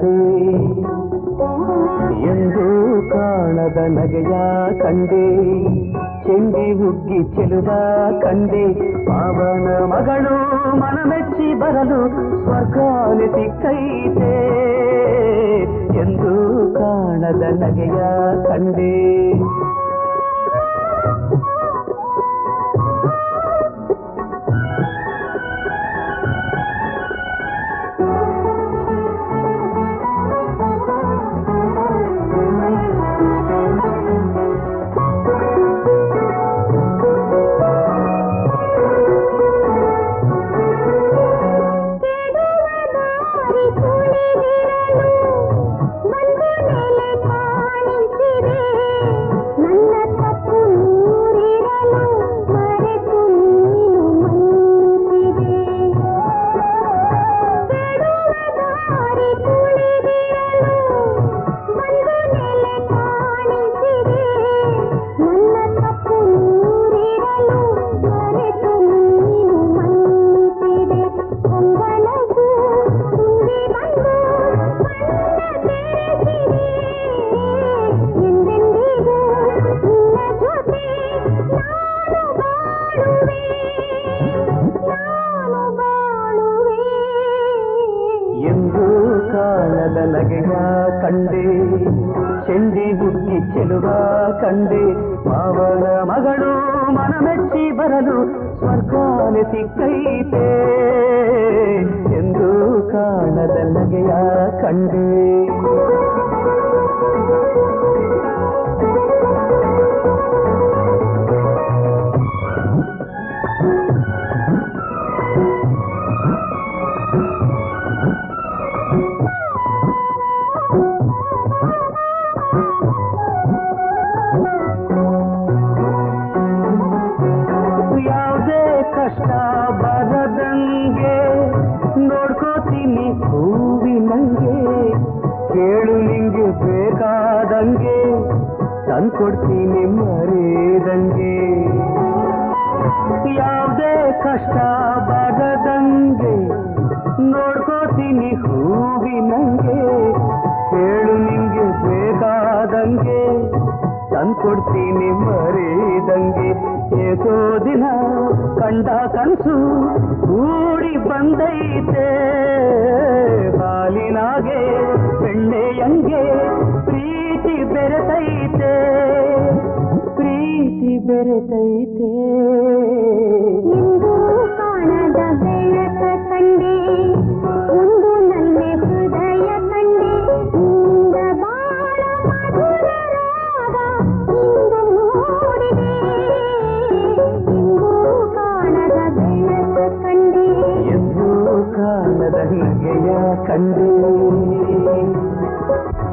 ಕಂಡೆ ಎಂದು ಕಾಣದ ನಗೆಯ ಕಂಡೆ ಚೆಂಡಿ ಹುಗ್ಗಿ ಚೆಲುವ ಕಂಡೆ ಪಾವನ ಮಗಳು ಮನಮೆಚ್ಚಿ ಬರಲು ಸ್ವರ್ಗಾನೆ ಸಿಕ್ಕೈತೆ ಎಂದು ಕಾಣದ ನಗೆಯ ಕಂಡೆ ದಾರಿ ತುಳಿದಿರಲು ಒಂದು ನೆಲೆ ಕಾಣಿಸಿದೆ ನನ್ನ ತಪ್ಪು ನೂರಿರಲು ಮರೆತು ನೀನು ಮನ್ನಿಸಿದೆ ಕೆಡುವ ದಾರಿ ತುಳಿದಿರಲು ಒಂದು ನೆಲೆ ಕಾಣಿಸಿದೆ ನನ್ನ ತಪ್ಪು ನೂರಿರಲು ಮರೆತು ನೀನು ಮನ್ನಿಸಿದೆ ಕೊಂಬಳಗು ತುಂಬಿ ಬಂದು ಕಣ್ಣ ತೆರೆಸಿದೆ ಎಂದೆಂದಿಗೂ ನಿನ್ನ ಜೊತೆ ನಾನು ಬಾಳುವೆ ನಾನು ಬಾಳುವೆ ಎಂದು ಕಾಣದ ನಗೆಯ ಕಂಡೆ ಚೆಂಡಿ ಹುಗ್ಗಿ ಚೆಲುವ ಕಂಡೆ ಮಾವನ ಮಗಳು ಮನಮೆಚ್ಚಿ ಬರಲು ಸ್ವರ್ಗಾನೆ ಸಿಕ್ಕೈತೆ ಎಂದು ಕಾಣದ ನಗೆಯ ಕಂಡೆ ಯಾವುದೇ ಕಷ್ಟ ಬರದಂಗೆ ನೋಡ್ಕೋತೀನಿ ಹೂವಿನಂಗೆ ಕೇಳು ನಿಂಗೆ ಬೇಕಾದಂಗೆ ತಂದ್ಕೊಡ್ತೀನಿ ಮರೇದಂಗೆ ಯಾವುದೇ ಕಷ್ಟ ಬರದಂಗೆ ನೋಡ್ಕೋತೀನಿ ಹೂವಿನಂಗೆ ಕೇಳು ನಿಂಗೆ ಬೇಕಾದಂಗೆ ತಂದ್ಕೊಡ್ತೀನಿ ಮರೀದಂಗೆ ಏಸೋ ದಿನ ಕಂಡ ಕನಸು ಕೂಡಿ ಬಂದೈತೆ ಹಾಲಿನಾಗೆ ಬೆಣ್ಣೆಯಂಗೆ ಪ್ರೀತಿ ಬೆರೆತೈತೆ ಪ್ರೀತಿ ಬೆರೆತೈತೆ ಎಂದು ಕಾಣದ ಬೆಳಕ ಕಂಡೆ ಒಂದು ನಲ್ಲೆ ಹೃದಯ ಕಂಡೆ ನಿಂದ ಬಾಳ ಮಧುರ ರಾಗ ಇಂದು ಮೂಡಿದೆ ಎಂದು ಕಾಣದ ಬೆಳಕ ಕಂಡೆ ಎಂದು ಕಾಣದ ನಗೆಯ ಕಂಡೆ